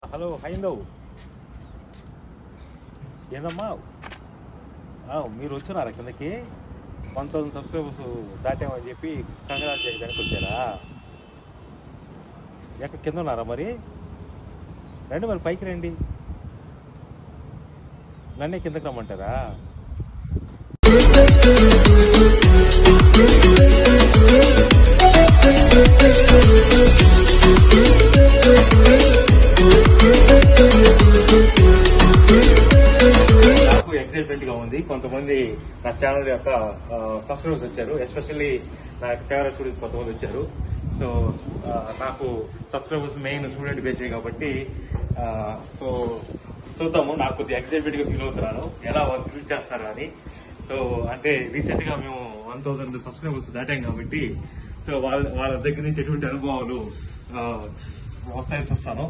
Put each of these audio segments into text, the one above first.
Hello హైందవ్ ఏందమ్మా ఆ, మీరు వచ్చినారా కిందకి వన్ థౌసండ్ సబ్స్క్రైబర్స్ దాటామని చెప్పి కంగ్రాట్ చేయడానికి వచ్చారా ఎక్కడ కింద ఉన్నారా మరి రండి మరి పైకి రండి నన్నే కిందకి రమ్మంటారా నాకు ఎక్సైట్మెంట్ గా ఉంది కొంతమంది నా ఛానల్ యొక్క సబ్స్క్రైబర్స్ వచ్చారు ఎస్పెషల్లీ నా ఫేవరెట్ స్టూడెంట్స్ కొంతమంది వచ్చారు సో నాకు సబ్స్క్రైబర్స్ మెయిన్ స్టూడెంట్ బేసే కాబట్టి ఆ, సో చూద్దాము నాకు కొద్దిగా ఎక్సైట్మెంట్ గా ఫీల్ అవుతున్నాను ఎలా వాళ్ళు ట్రీట్ చేస్తారు అని సో అంటే రీసెంట్ గా మేము వన్ థౌసండ్ సబ్స్క్రైబర్స్ దాటాం కాబట్టి సో వాళ్ళ వాళ్ళ దగ్గర నుంచి ఎటువంటి అనుభవాలు ఆ, వస్తాయో చూస్తాను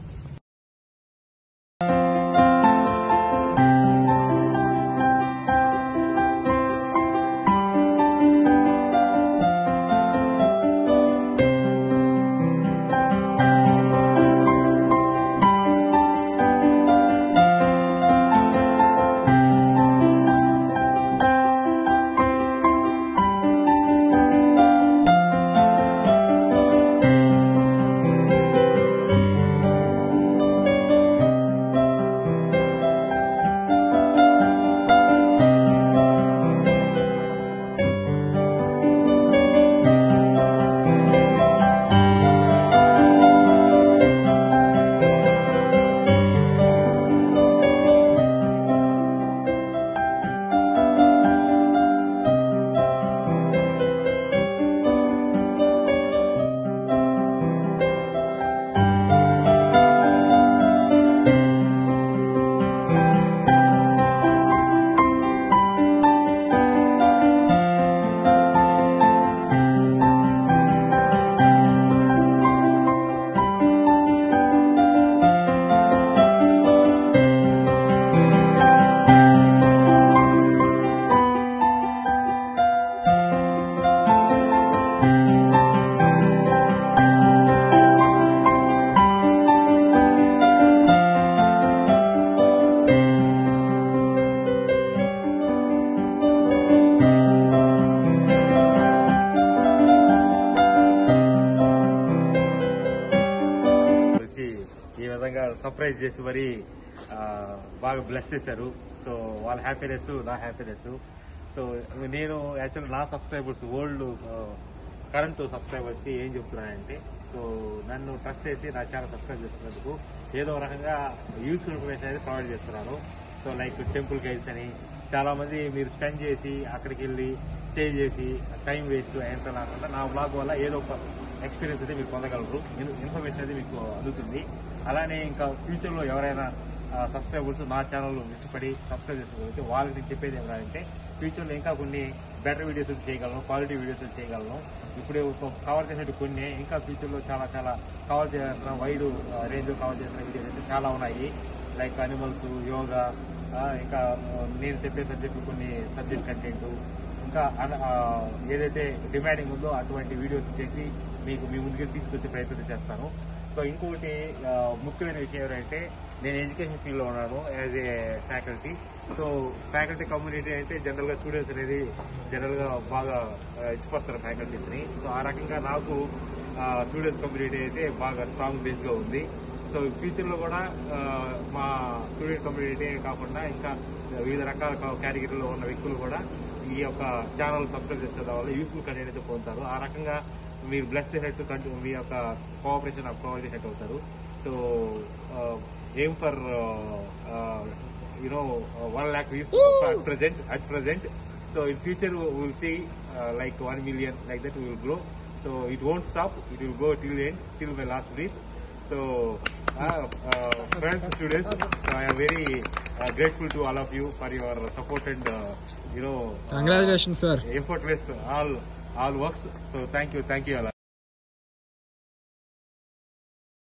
వచ్చి ఈ విధంగా సర్ప్రైజ్ చేసి మరి ఆ, బాగా బ్లెస్ చేశారు సో వాళ్ళ హ్యాపీనెస్ నా హ్యాపీనెస్ సో నేను యాక్చువల్ నా సబ్స్క్రైబర్స్ ఓల్డ్ కరెంట్ సబ్స్క్రైబర్స్ కి ఏం చెప్తున్నానంటే సో నన్ను ట్రస్ట్ చేసి నా ఛానల్ సబ్స్క్రైబ్ చేసుకున్నందుకు ఏదో ఒక రకంగా యూస్ఫుల్ ఇన్ఫర్మేషన్ అనేది ప్రొవైడ్ చేస్తున్నాను సో లైక్ టెంపుల్ గైడ్స్ అని చాలా మంది మీరు స్పెండ్ చేసి అక్కడికి వెళ్ళి స్టే చేసి టైం వేస్ట్ ఎంత లేకుండా నా బ్లాగ్ వల్ల ఏదో ఒక ఎక్స్పీరియన్స్ అయితే మీరు పొందగలరు ఇన్- ఇన్ఫర్మేషన్ అయితే మీకు అందుతుంది అలానే ఇంకా ఫ్యూచర్ లో ఎవరైనా సబ్స్క్రైబర్స్ నా ఛానల్ ఇష్టపడి సబ్స్క్రైబ్ చేసుకోగలిగితే వాళ్ళకి నేను చెప్పేది ఏమంటే ఫ్యూచర్ లో ఇంకా కొన్ని బెటర్ వీడియోస్ చేయగలను క్వాలిటీ వీడియోస్ చేయగలను ఇప్పుడు కవర్ చేసేటి కొన్ని ఇంకా ఫ్యూచర్ లో చాలా చాలా కవర్ చేసిన వైడ్ రేంజ్ కవర్ చేసిన వీడియోస్ అయితే చాలా ఉన్నాయి లైక్ అనిమల్స్ యోగా ఆ, ఇంకా ఆ, నేను చెప్పే సబ్జెక్టు కొన్ని సబ్జెక్ట్ కంటెంట్ ఇంకా అన- ఆ, ఏదైతే డిమాండింగ్ ఉందో అటువంటి వీడియోస్ చేసి మీకు మీ ముందుకు తీసుకొచ్చే ప్రయత్నం చేస్తాను సో ఇంకొకటి ఆ, ముఖ్యమైన విషయం ఏంటంటే నేను ఎడ్యుకేషన్ ఫీల్డ్ లో ఉన్నాను as a faculty so faculty community అంటే జనరల్ గా స్టూడెంట్స్ అనేది జనరల్ గా బాగా ఆ, ఇష్టపడతారు ఫ్యాకల్టీస్ ని సో ఆ రకంగా నాకు స్టూడెంట్స్ కమ్యూనిటీ అయితే బాగా స్ట్రాంగ్ బేస్ గా ఉంది సో ఫ్యూచర్ లో కూడా ఆ, మా స్టూడెంట్ కమ్యూనిటీ కాకుండా ఇంకా వివిధ రకాల కేటగిరీలో ఉన్న వ్యక్తులు కూడా ఈ యొక్క ఛానల్ సబ్స్క్రైబ్ చేసుకోవడం వల్ల యూస్ఫుల్ కంటెంట్ అయితే పొందుతారు ఆ రకంగా మీరు బ్లెస్ చేసినట్టు కంటి- మీ యొక్క కోఆపరేషన్ ప్రొవైడ్ చేసినట్టు అవుతారు so aim for you know one lakh views at present at present so in future will see like one million like that will grow so it won't stop it will go till end till my last breath so friends students I am very uh, grateful to all of you for your support and uh, you know uh, Congratulations, sir. effortless all all works so thank you thank you all